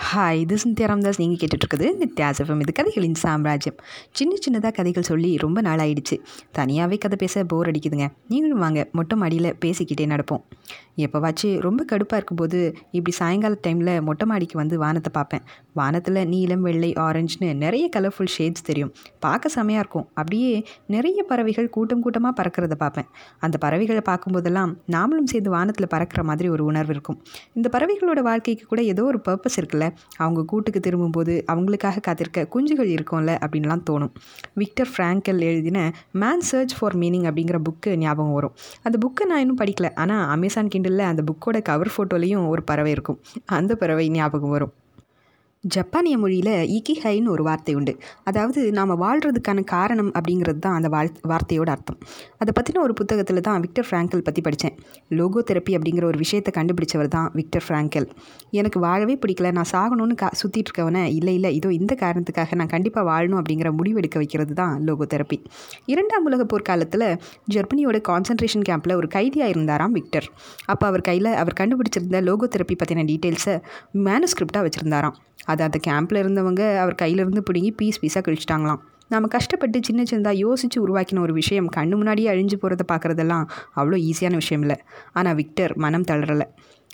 hi இது சிந்தியா ராமதாஸ் நீங்கள் கேட்டுட்ருக்குது நித்யாசஃபம் இது கதைகளின் சாம்ராஜ்யம் சின்ன சின்னதாக கதைகள் சொல்லி ரொம்ப நாள் ஆயிடுச்சு தனியாகவே கதை பேச போர் அடிக்குதுங்க நீங்களும் வாங்க மொட்டை மாடியில் பேசிக்கிட்டே நடப்போம் எப்போவாச்சு ரொம்ப கடுப்பாக இருக்கும்போது இப்படி சாயங்கால டைமில் மொட்டை மாடிக்கு வந்து வானத்தை பார்ப்பேன் வானத்தில் நீலம் வெள்ளை ஆரஞ்சுன்னு நிறைய கலர்ஃபுல் ஷேட்ஸ் தெரியும் பார்க்க செமையாக இருக்கும் அப்படியே நிறைய பறவைகள் கூட்டம் கூட்டமாக பறக்கிறத பார்ப்பேன் அந்த பறவைகளை பார்க்கும்போதெல்லாம் நாமளும் சேர்ந்து வானத்தில் பறக்கிற மாதிரி ஒரு உணர்வு இருக்கும் இந்த பறவைகளோட வாழ்க்கைக்கு கூட ஏதோ ஒரு பர்பஸ் இருக்குல்ல அவங்க கூட்டுக்கு திரும்பும்போது அவங்களுக்காக காத்திருக்க குஞ்சுகள் இருக்கும்ல அப்படின்லாம் தோணும் விக்டர் ஃப்ராங்கல் எழுதின மேன் சர்ச் ஃபார் மீனிங் அப்படிங்கிற புக்கு ஞாபகம் வரும் அந்த புக்கை நான் இன்னும் படிக்கல ஆனால் அமேசான் கிண்டலில் அந்த புக்கோட கவர் ஃபோட்டோலையும் ஒரு பறவை இருக்கும் அந்த பறவை ஞாபகம் வரும் ஜப்பானிய மொழியில் இக்கிஹைன்னு ஒரு வார்த்தை உண்டு அதாவது நாம் வாழ்கிறதுக்கான காரணம் அப்படிங்கிறது தான் அந்த வாழ் வார்த்தையோட அர்த்தம் அதை பற்றின ஒரு புத்தகத்தில் தான் விக்டர் ஃப்ராங்கல் பற்றி படித்தேன் லோகோ தெரப்பி அப்படிங்கிற ஒரு விஷயத்தை கண்டுபிடிச்சவர் தான் விக்டர் ஃப்ராங்கல் எனக்கு வாழவே பிடிக்கல நான் சாகணும்னு கா சுற்றிட்டு இருக்கவனை இல்லை இல்லை இதோ இந்த காரணத்துக்காக நான் கண்டிப்பாக வாழணும் அப்படிங்கிற முடிவெடுக்க வைக்கிறது தான் லோகோ தெரப்பி இரண்டாம் உலக போர்க்காலத்தில் ஜெர்மனியோட கான்சன்ட்ரேஷன் கேம்பில் ஒரு கைதியாக இருந்தாராம் விக்டர் அப்போ அவர் கையில் அவர் கண்டுபிடிச்சிருந்த லோகோ தெரப்பி பற்றின டீட்டெயில்ஸை மேனுஸ்கிரிப்டாக வச்சுருந்தாராம் அது அந்த கேம்பில் இருந்தவங்க அவர் கையிலேருந்து பிடுங்கி பீஸ் பீஸாக கழிச்சிட்டாங்களாம் நம்ம கஷ்டப்பட்டு சின்ன சின்னதாக யோசித்து உருவாக்கின ஒரு விஷயம் கண்ணு முன்னாடியே அழிஞ்சு போகிறத பார்க்குறதெல்லாம் அவ்வளோ ஈஸியான விஷயம் இல்லை ஆனால் விக்டர் மனம் தளரலை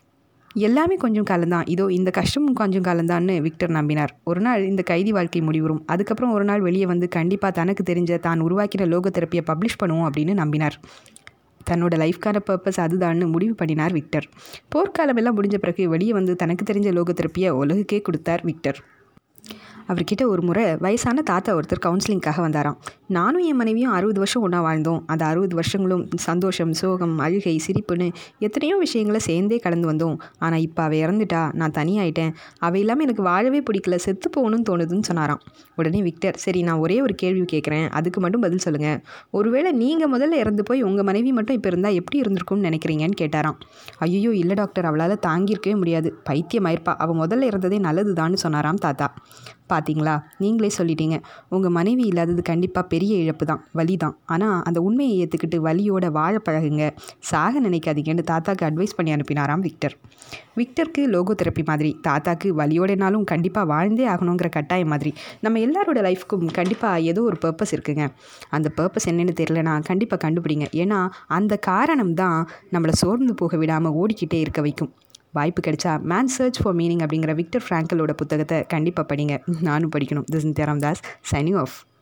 எல்லாமே கொஞ்சம் காலம்தான் இதோ இந்த கஷ்டமும் கொஞ்சம் காலம்தான்னு விக்டர் நம்பினார் ஒரு நாள் இந்த கைதி வாழ்க்கை முடிவரும் அதுக்கப்புறம் ஒரு நாள் வெளியே வந்து கண்டிப்பாக தனக்கு தெரிஞ்ச தான் உருவாக்கின லோக தெரப்பியை பப்ளிஷ் பண்ணுவோம் அப்படின்னு நம்பினார் தன்னோட லைஃப்க்கான பர்பஸ் அதுதான்னு முடிவு பண்ணினார் விக்டர் போர்க்காலம் எல்லாம் முடிஞ்ச பிறகு வெளியே வந்து தனக்கு தெரிஞ்ச லோக தெரப்பியை உலகுக்கே கொடுத்தார் விக்டர் அவர்கிட்ட ஒரு முறை வயசான தாத்தா ஒருத்தர் கவுன்சிலிங்காக வந்தாராம் நானும் என் மனைவியும் அறுபது வருஷம் ஒன்றா வாழ்ந்தோம் அந்த அறுபது வருஷங்களும் சந்தோஷம் சோகம் அழுகை சிரிப்புன்னு எத்தனையோ விஷயங்களை சேர்ந்தே கடந்து வந்தோம் ஆனால் இப்போ அவள் இறந்துட்டா நான் தனியாயிட்டேன் அவள் இல்லாமல் எனக்கு வாழவே பிடிக்கல செத்து போகணும்னு தோணுதுன்னு சொன்னாராம் உடனே விக்டர் சரி நான் ஒரே ஒரு கேள்வி கேட்குறேன் அதுக்கு மட்டும் பதில் சொல்லுங்கள் ஒருவேளை நீங்கள் முதல்ல இறந்து போய் உங்கள் மனைவி மட்டும் இப்போ இருந்தால் எப்படி இருந்திருக்கும்னு நினைக்கிறீங்கன்னு கேட்டாராம் ஐயோ இல்லை டாக்டர் அவளால் தாங்கியிருக்கவே முடியாது பைத்தியமாயிருப்பா அவள் முதல்ல இறந்ததே நல்லதுதான்னு சொன்னாராம் தாத்தா பார்த்தீங்களா நீங்களே சொல்லிட்டீங்க உங்கள் மனைவி இல்லாதது கண்டிப்பாக பெரிய இழப்பு தான் வலி தான் ஆனால் அந்த உண்மையை ஏற்றுக்கிட்டு வலியோட வாழ பழகுங்க சாக நினைக்காதீங்கன்னு தாத்தாக்கு அட்வைஸ் பண்ணி அனுப்பினாராம் விக்டர் விக்டருக்கு லோகோ தெரப்பி மாதிரி தாத்தாக்கு வலியோடனாலும் கண்டிப்பாக வாழ்ந்தே ஆகணுங்கிற கட்டாயம் மாதிரி நம்ம எல்லாரோட லைஃப்க்கும் கண்டிப்பாக ஏதோ ஒரு பர்பஸ் இருக்குங்க அந்த பர்பஸ் என்னென்னு தெரியலனா கண்டிப்பாக கண்டுபிடிங்க ஏன்னா அந்த காரணம் தான் நம்மளை சோர்ந்து போக விடாமல் ஓடிக்கிட்டே இருக்க வைக்கும் வாய்ப்பு கிடைச்சா மேன் சர்ச் ஃபார் மீனிங் அப்படிங்கிற விக்டர் ஃப்ராங்கலோட புத்தகத்தை கண்டிப்பாக படிங்க நானும் படிக்கணும் this Nithyaram Das signing of